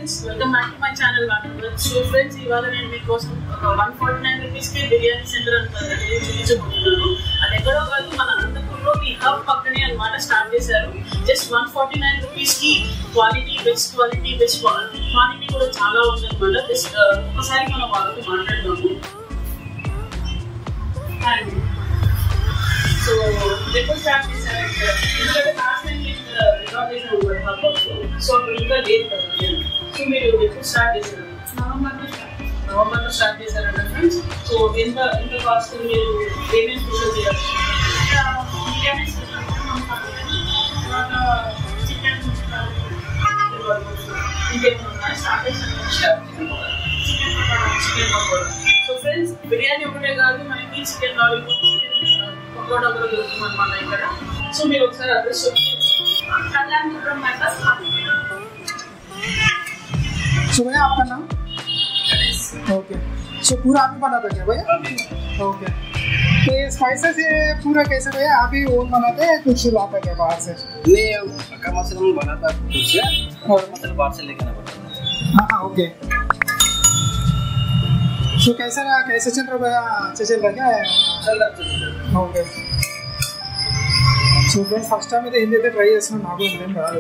Friends welcome back to my channel so friends ఇవాళ నేను మీకోసం ఒక వన్ ఫార్టీ నైన్ రూపీస్కి బిర్యానీ సెంటర్ అంటారు చూపించబోతున్నాను అది ఎక్కడో కాదు మన అనంతపూర్లో ఈ హబ్ పక్కనే అనమాట స్టార్ట్ చేశారు జస్ట్ వన్ ఫార్టీ నైన్ రూపీస్కి quality best quality best quantity కూడా చాలా ఉందన్నమాట జస్ట్ ఒకసారి మనం వాళ్ళతో మాట్లాడదాము అండ్ సో ఎప్పుడు స్టార్ట్ చేశారు ఎందుకంటే లాస్ట్ టైం రికార్డ్ చేసాము కదా హబ్ సో అప్పుడు ఇంకా లేదు కదా సో మీరు ఎప్పుడు స్టార్ట్ చేశారు నవంబర్లో స్టార్ట్ నవంబర్లో స్టార్ట్ చేశారంట ఫ్రెండ్స్ సో ఎంత ఎంత కాస్ట్ మీరు ఏమేమి స్పెషల్ చేయాలి బిర్యానీ తర్వాత చికెన్ ఇంకేమన్నా స్టార్ట్ చేశారు chicken pakoda chicken pakoda so friends biryani ఒకటే కాదు మనకి చికెన్ లాలీపాప్ చికెన్ పకోడా కూడా దొరుకుతుంది అనమాట ఇక్కడ సో మీరు ఒకసారి అడ్రస్ చెప్పి కళ్యాణపురం బైపాస్ सो भैया आपका नाम ओके सो पूरा आप ही बनाते क्या भैया ओके तो ये स्पाइसेस ये पूरा कैसे भैया आप ही ओन बनाते हैं कुछ लाते क्या बाहर से ये पक्का मशरूम बनाता है खुद से और मतलब बाहर से लेकर आना पड़ता है हाँ हाँ ओके सो कैसा रहा कैसे चल रहा भैया अच्छा चल रहा क्या चल रहा है, चल रहा है। Okay so friends first time అయితే హిందీ అయితే ట్రై చేస్తున్నాను నాకు ఏం రాదు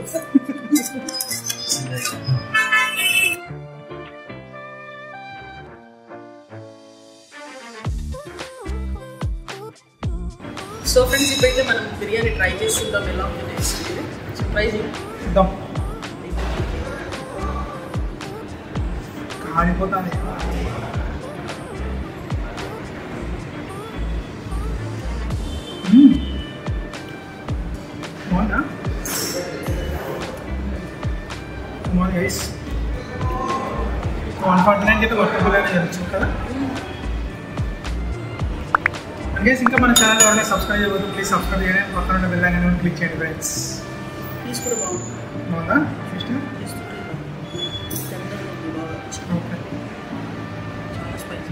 సో ఫ్రెండ్స్ ఇప్పుడైతే మనం బిర్యానీ ట్రై చేసి చూద్దాం ఎలా ఉంది టేస్ట్ అనేది సో ట్రై చేయండి చూద్దాం కాలిపోతాను మ్మ్. బాగుందా బాగుంది గైస్ వన్ ఫార్టీ నైన్కి అయితే వర్కబుల్ అనేది తెలుసు కదా గైస్ ఇంకా మన ఛానల్ ఎవరైనా సబ్స్క్రైబ్ చేయబోతుంది ప్లీజ్ సబ్స్క్రైబ్ చేయండి పక్కన ఉన్న బెల్ ఐకాన్ క్లిక్ చేయండి ఫ్రెండ్స్ పీస్ కూడా బాగుంది బాగుందా ఫిస్ట్ టేస్ట్ టెండర్గా ఉంది బాగా ఓకే చాలా స్పైసీ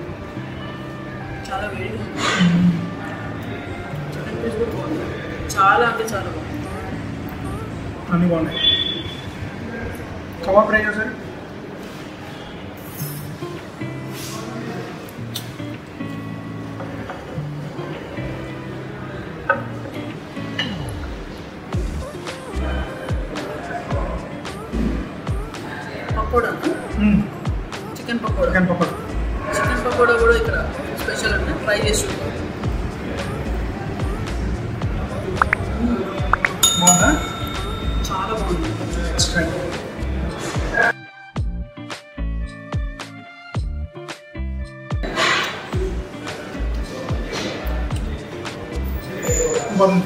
చాలా వేడిగా ఉంది చికెన్ పీస్ కూడా బాగుంది చాలా అంటే చాలా బాగుంది అన్నీ బాగున్నాయి కబాబ్ ట్రై చేశారు pakoda chicken pakoda chicken pakoda chicken pakoda కూడా ఇక్కడ స్పెషల్ అంటే ట్రై చేసి చూద్దాం బాగుందా చాలా బాగుంది ఎక్స్ట్రా బాగుంది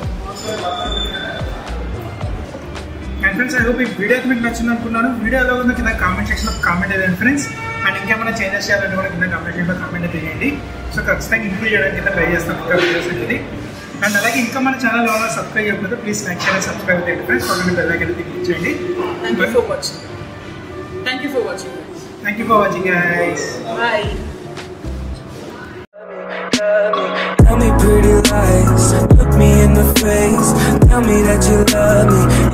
అండ్ ఫ్రెండ్స్ ఐ హోప్ ఈ వీడియో అయితే మీకు నచ్చింది అనుకున్నాను వీడియో ఎలా ఉందో కింద కామెంట్ సెక్షన్లో కామెంట్ చేయండి ఫ్రెండ్స్ అండ్ ఇంకేమైనా చేంజెస్ చేయాలంటే కూడా కింద కామెంట్ సెక్షన్లో కామెంట్ అయితే చేయండి సో ఖచ్చితంగా ఇంప్రూవ్ చేయడానికి కింద ట్రై చేస్తాను ఇంకా వీడియోస్ అనేది అండ్ అలాగే ఇంకా మన ఛానల్ ఏమైనా సబ్స్క్రైబ్ చేయకపోతే ప్లీజ్ లైక్ చేయండి సబ్స్క్రైబ్ చేయండి ఫ్రెండ్స్ పక్కన బెల్ ఐకాన్ అయితే క్లిక్ చేయండి thank you for watching thank you for watching thank you for watching guys bye Tell me pretty lies, look me in the face. Tell me that you love me,